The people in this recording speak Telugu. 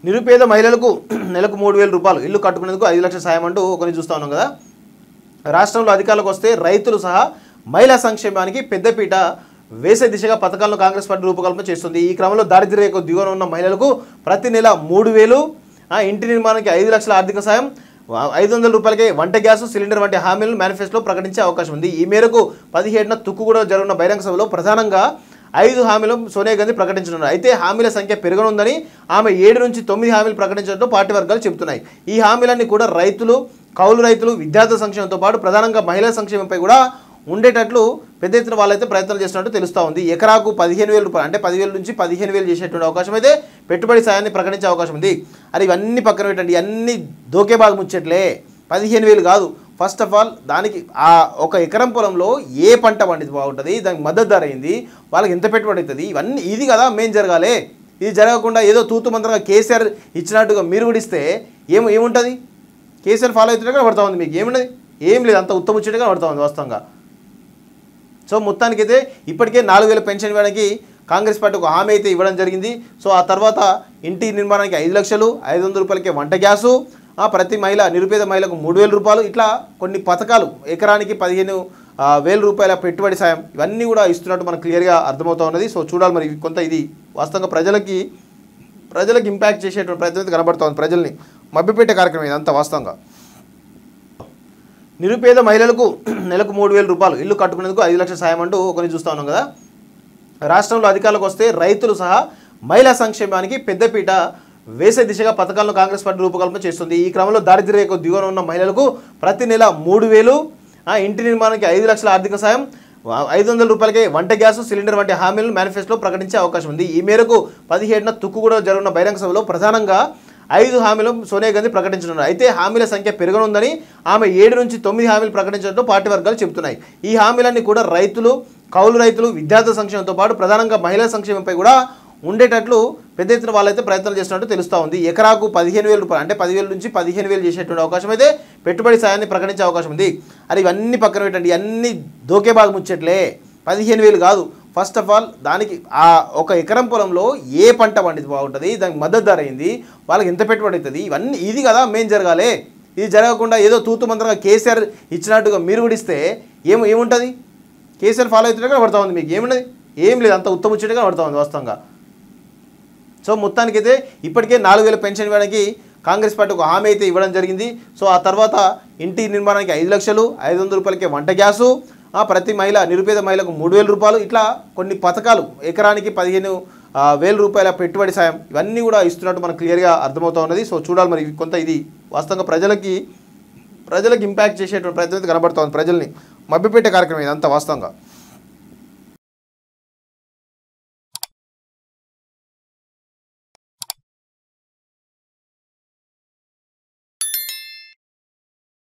నిరుపేద మహిళలకు నెలకు మూడు వేల రూపాయలు ఇల్లు కట్టుకునేందుకు ఐదు లక్షల సాయం అంటూ ఒకరిని చూస్తా ఉన్నాం కదా రాష్ట్రంలో అధికారులకు వస్తే రైతులు సహా మహిళా సంక్షేమానికి పెద్దపీట వేసే దిశగా పథకాలను కాంగ్రెస్ పార్టీ రూపకల్పన చేస్తుంది ఈ క్రమంలో దారిద్ర్య రేఖ దిగువన ఉన్న మహిళలకు ప్రతి నెల మూడు వేలు ఆ, ఇంటి నిర్మాణానికి ఐదు లక్షల ఆర్థిక సాయం వా- ఐదు వందల రూపాయలకే వంట గ్యాస్ సిలిండర్ వంటి హామీలను మేనిఫెస్టోలో ప్రకటించే అవకాశం ఉంది ఈ మేరకు పదిహేడున తుక్కుగూడ జరుగుతున్న బహిరంగ సభలో ప్రధానంగా ఐదు హామీలు సోనియా గాంధీ ప్రకటించనున్నారు అయితే హామీల సంఖ్య పెరగనుందని ఆమె ఏడు నుంచి తొమ్మిది హామీలు ప్రకటించినట్టు పార్టీ వర్గాలు చెబుతున్నాయి ఈ హామీలన్నీ కూడా రైతులు కౌలు రైతులు విద్యార్థుల సంక్షేమంతో పాటు ప్రధానంగా మహిళా సంక్షేమంపై కూడా ఉండేటట్లు పెద్ద ఎత్తున వాళ్ళైతే ప్రయత్నాలు చేస్తున్నట్టు తెలుస్తూ ఉంది ఎకరాకు పదిహేను వేల రూపాయలు అంటే పదివేల నుంచి పదిహేను వేలు చేసేటువంటి అవకాశం అయితే పెట్టుబడి సాయాన్ని ప్రకటించే అవకాశం ఉంది అది ఇవన్నీ పక్కన పెట్టండి అన్ని దోకే బాగా ముచ్చట్లే పదిహేను వేలు కాదు ఫస్ట్ ఆఫ్ ఆల్ దానికి ఆ ఒక ఎకరం పొలంలో ఏ పంట పండితే బాగుంటుంది దానికి మద్దతు ధర అయింది వాళ్ళకి ఎంత పెట్టుబడి అవుతుంది ఇవన్నీ ఇది కదా మేం జరగాలి ఇది జరగకుండా ఏదో తూతు మంత్రంగా కేసీఆర్ ఇచ్చినట్టుగా మీరు కూడా ఇస్తే ఏం ఏముంటుంది కేసీఆర్ ఫాలో అవుతున్నట్టుగా పడతా ఉంది మీకు ఏమున్నది ఏం లేదు అంత ఉత్తమ ముచ్చటగా పడతా ఉంది వాస్తవంగా సో మొత్తానికైతే ఇప్పటికే నాలుగు వేల పెన్షన్ ఇవ్వడానికి కాంగ్రెస్ పార్టీ ఒక హామీ అయితే ఇవ్వడం జరిగింది సో ఆ తర్వాత ఇంటి నిర్మాణానికి ఐదు లక్షలు ఐదు వందల రూపాయలకే వంట గ్యాసు ఆ ప్రతి మహిళ నిరుపేద మహిళకు మూడు వేల రూపాయలు ఇట్లా కొన్ని పథకాలు ఎకరానికి పదిహేను ఆ, వేల రూపాయల పెట్టుబడి సాయం ఇవన్నీ కూడా ఇస్తున్నట్టు మనకు క్లియర్గా అర్థమవుతా ఉన్నది సో చూడాలి మరి ఇవి కొంత ఇది వాస్తవంగా ప్రజలకి ప్రజలకు ఇంపాక్ట్ చేసేటువంటి ప్రయత్నం అయితే కనబడుతోంది ప్రజల్ని మభ్యపెట్టే కార్యక్రమం ఇదంతా వాస్తవంగా నిరుపేద మహిళలకు నెలకు మూడు వేల రూపాయలు ఇల్లు కట్టుకునేందుకు ఐదు లక్షల సాయం అంటూ ఒకరిని చూస్తా ఉన్నాం కదా రాష్ట్రంలో అధికారులకు వస్తే రైతులు సహా మహిళా సంక్షేమానికి పెద్దపీట వేసే దిశగా పథకాలను కాంగ్రెస్ పార్టీ రూపకల్పన చేస్తుంది ఈ క్రమంలో దారిద్ర్య రేఖ దిగువన ఉన్న మహిళలకు ప్రతి నెల మూడు వేలు ఆ, ఇంటి నిర్మాణానికి ఐదు లక్షల ఆర్థిక సాయం వా- ఐదు వందల రూపాయలకే వంట గ్యాస్ సిలిండర్ వంటి హామీలను మేనిఫెస్టోలో ప్రకటించే అవకాశం ఉంది ఈ మేరకు పదిహేడున తుక్కుగూడ జరుగుతున్న బహిరంగ సభలో ప్రధానంగా ఐదు హామీలు సోనియా గాంధీ ప్రకటించనున్నారు అయితే హామీల సంఖ్య పెరగనుందని ఆమె ఏడు నుంచి తొమ్మిది హామీలు ప్రకటించినట్టు పార్టీ వర్గాలు చెబుతున్నాయి ఈ హామీలన్నీ కూడా రైతులు కౌలు రైతులు విద్యార్థుల సంక్షేమంతో పాటు ప్రధానంగా మహిళా సంక్షేమంపై కూడా ఉండేటట్లు పెద్ద ఎత్తున వాళ్ళైతే ప్రయత్నాలు చేస్తున్నట్టు తెలుస్తూ ఉంది ఎకరాకు పదిహేను వేల రూపాయలు అంటే పదివేల నుంచి పదిహేను వేలు చేసేటువంటి అవకాశం అయితే పెట్టుబడి సాయాన్ని ప్రకటించే అవకాశం ఉంది అది ఇవన్నీ పక్కన పెట్టండి అన్ని దోకే బాగా ముచ్చట్లే పదిహేను వేలు కాదు ఫస్ట్ ఆఫ్ ఆల్ దానికి ఆ ఒక ఎకరం పొలంలో ఏ పంట పండితే బాగుంటుంది దానికి మద్దతు ధర అయింది వాళ్ళకి ఎంత పెట్టుబడి అవుతుంది ఇవన్నీ ఇది కదా మేం జరగాలి ఇది జరగకుండా ఏదో తూతు మంత్రంగా కేసీఆర్ ఇచ్చినట్టుగా మీరు కూడా ఇస్తే ఏం ఏముంటుంది కేసీఆర్ ఫాలో అవుతున్నట్టుగా పడతా ఉంది మీకు ఏమున్నది ఏం లేదు అంత ఉత్తమ ముచ్చటగా పడతా ఉంది వాస్తవంగా సో మొత్తానికైతే ఇప్పటికే నాలుగు వేల పెన్షన్ ఇవ్వడానికి కాంగ్రెస్ పార్టీ ఒక హామీ అయితే ఇవ్వడం జరిగింది సో ఆ తర్వాత ఇంటి నిర్మాణానికి ఐదు లక్షలు ఐదు వందల రూపాయలకే వంట గ్యాసు ఆ ప్రతి మహిళ నిరుపేద మహిళకు మూడు వేల రూపాయలు ఇట్లా కొన్ని పథకాలు ఎకరానికి పదిహేను ఆ, వేల రూపాయల పెట్టుబడి సాయం ఇవన్నీ కూడా ఇస్తున్నట్టు మనకు క్లియర్గా అర్థమవుతా ఉన్నది సో చూడాలి మరి ఇవి కొంత ఇది వాస్తవంగా ప్రజలకి ప్రజలకు ఇంపాక్ట్ చేసేటువంటి ప్రయత్నం అయితే కనబడుతోంది ప్రజల్ని మభ్యపెట్టే కార్యక్రమం ఇదంతా వాస్తవంగా